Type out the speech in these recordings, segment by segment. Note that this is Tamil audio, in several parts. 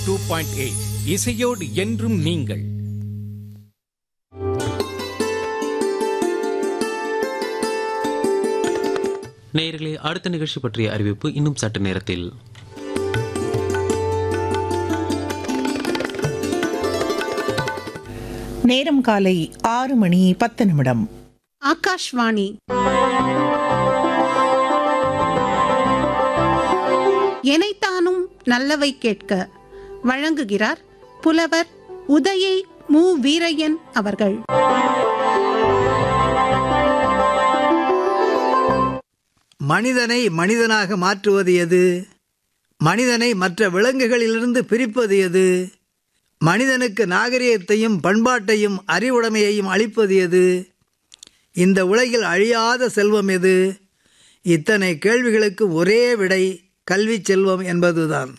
டூ பாயிண்ட் எயிட் இசையோடு என்றும் நீங்கள் நேயர்களே அடுத்த நிகழ்ச்சி பற்றிய அறிவிப்பு இன்னும் சற்று நேரத்தில் நேரம் காலை ஆறு மணி பத்து நிமிடம் ஆகாஷ்வாணி எனைத்தானும் நல்லவை கேட்க வழங்குகிறார் புலவர் உதயை மு வீரையன் அவர்கள் மனிதனை மனிதனாக மாற்றுவது எது மனிதனை மற்ற விலங்குகளிலிருந்து பிரிப்பது எது மனிதனுக்கு நாகரிகத்தையும் பண்பாட்டையும் அறிவுடைமையையும் அளிப்பது எது இந்த உலகில் அழியாத செல்வம் எது இத்தனை கேள்விகளுக்கு ஒரே விடை கல்வி செல்வம் என்பதுதான்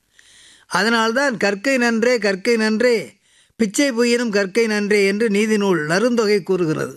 அதனால்தான் கற்கை நன்றே கற்கை நன்றே பிச்சை புயினும் கற்கை நன்றே என்று நீதிநூல் நருந்தொகை கூறுகிறது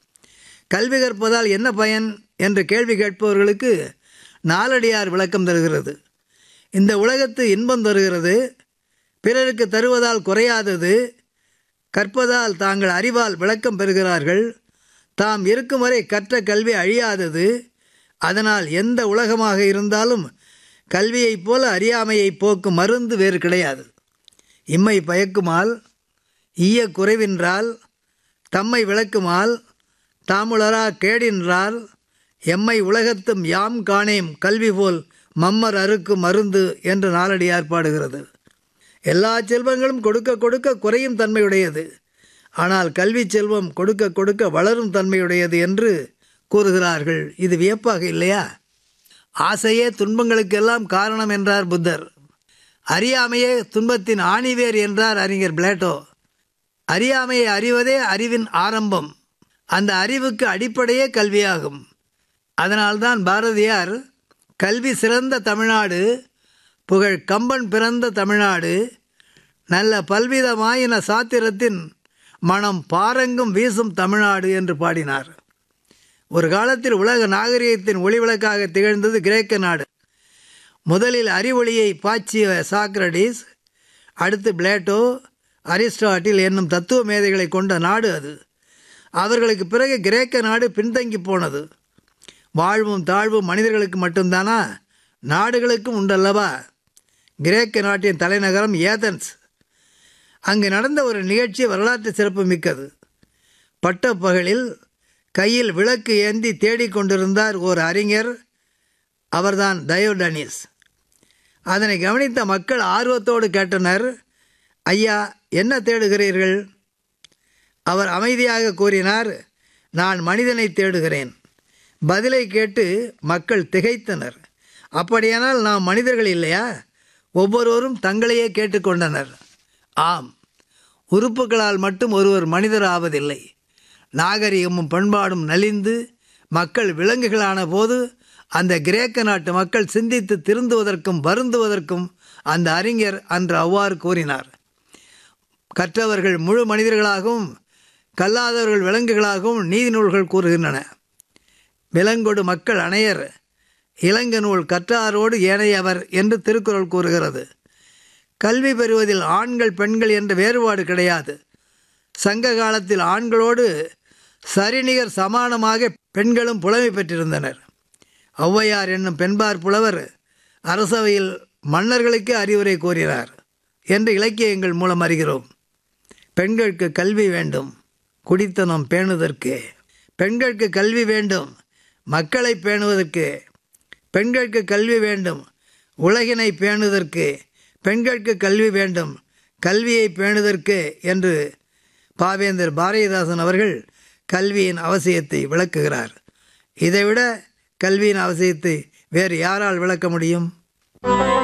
கல்வி கற்பதால் என்ன பயன் என்று கேள்வி கேட்பவர்களுக்கு நாலடியார் விளக்கம் தருகிறது இந்த உலகத்து இன்பம் தருகிறது பிறருக்கு தருவதால் குறையாதது கற்பதால் தாங்கள் அறிவால் விளக்கம் பெறுகிறார்கள் தாம் இருக்கும் வரை கற்ற கல்வி அழியாதது அதனால் எந்த உலகமாக இருந்தாலும் கல்வியைப் போல அறியாமையை போக்கும் மருந்து வேறு கிடையாது இம்மை பயக்குமால் ஈய குறைவின்றால் தம்மை விளக்குமால் தாமுளரா கேடின்றால் எம்மை உலகத்தும் யாம் காணேம் கல்வி போல் மம்மர் அறுக்கு மருந்து என்று நாலடியார் பாடுகிறது எல்லா செல்வங்களும் கொடுக்க கொடுக்க குறையும் தன்மையுடையது ஆனால் கல்வி செல்வம் கொடுக்க கொடுக்க வளரும் தன்மையுடையது என்று கூறுகிறார்கள் இது வியப்பாக இல்லையா ஆசையே துன்பங்களுக்கெல்லாம் காரணம் என்றார் புத்தர் அறியாமையே துன்பத்தின் ஆணிவேர் என்றார் அறிஞர் பிளேட்டோ அறியாமையை அறிவதே அறிவின் ஆரம்பம் அந்த அறிவுக்கு அடிப்படையே கல்வியாகும் அதனால்தான் பாரதியார் கல்வி சிறந்த தமிழ்நாடு புகழ் கம்பன் பிறந்த தமிழ்நாடு நல்ல பல்விதமாயின சாத்திரத்தின் மனம் பாரங்கும் வீசும் தமிழ்நாடு என்று பாடினார் ஒரு காலத்தில் உலக நாகரிகத்தின் ஒளிவிளக்காக திகழ்ந்தது கிரேக்க நாடு முதலில் அறிவொளியை பாய்ச்சிய சாக்ரடீஸ் அடுத்து பிளேட்டோ அரிஸ்டாட்டில் என்னும் தத்துவ மேதைகளை கொண்ட நாடு அது அவர்களுக்கு பிறகு கிரேக்க நாடு பின்தங்கி போனது வாழ்வும் தாழ்வும் மனிதர்களுக்கு மட்டும்தானா நாடுகளுக்கும் உண்டல்லவா கிரேக்க நாட்டின் தலைநகரம் ஏதன்ஸ் அங்கு நடந்த ஒரு நிகழ்ச்சி வரலாற்று சிறப்பு மிக்கது பட்டப்பகலில் கையில் விளக்கு ஏந்தி தேடிக்கொண்டிருந்தார் ஓர் அறிஞர் அவர்தான் டயோடனிஸ் அதனை கவனித்த மக்கள் ஆர்வத்தோடு கேட்டனர் ஐயா என்ன தேடுகிறீர்கள் அவர் அமைதியாக கூறினார் நான் மனிதனை தேடுகிறேன் பதிலை கேட்டு மக்கள் திகைத்தனர் அப்படியானால் நாம் மனிதர்கள் இல்லையா ஒவ்வொருவரும் தங்களையே கேட்டுக்கொண்டனர் ஆம் உறுப்புகளால் மட்டும் ஒருவர் மனிதர் ஆவதில்லை நாகரிகமும் பண்பாடும் நலிந்து மக்கள் விலங்குகளான போது அந்த கிரேக்க நாட்டு மக்கள் சிந்தித்து திருந்துவதற்கும் வருந்துவதற்கும் அந்த அறிஞர் அன்று அவ்வாறு கூறினார் கற்றவர்கள் முழு மனிதர்களாகவும் கல்லாதவர்கள் விலங்குகளாகவும் நீதி நூல்கள் கூறுகின்றன விலங்கொடு மக்கள் அணையர் இளங்க நூல் கற்றாரோடு ஏனையவர் என்று திருக்குறள் கூறுகிறது கல்வி பெறுவதில் ஆண்கள் பெண்கள் என்ற வேறுபாடு கிடையாது சங்க காலத்தில் ஆண்களோடு சரிநிகர் சமானமாக பெண்களும் புலமை பெற்றிருந்தனர் ஔவையார் என்னும் பெண்பார் புலவர் அரசவையில் மன்னர்களுக்கு அறிவுரை கூறினார் என்று இலக்கியங்கள் மூலம் அறிகிறோம் பெண்களுக்கு கல்வி வேண்டும் குடித்தனம் பேணுதற்கு பெண்களுக்கு கல்வி வேண்டும் மக்களை பேணுவதற்கு பெண்களுக்கு கல்வி வேண்டும் உலகினை பேணுதற்கு பெண்களுக்கு கல்வி வேண்டும் கல்வியை பேணுதற்கு என்று பாவேந்தர் பாரதிதாசன் அவர்கள் கல்வியின் அவசியத்தை விளக்குகிறார் இதைவிட கல்வியின் அவசியத்தை வேறு யாரால் விளக்க முடியும்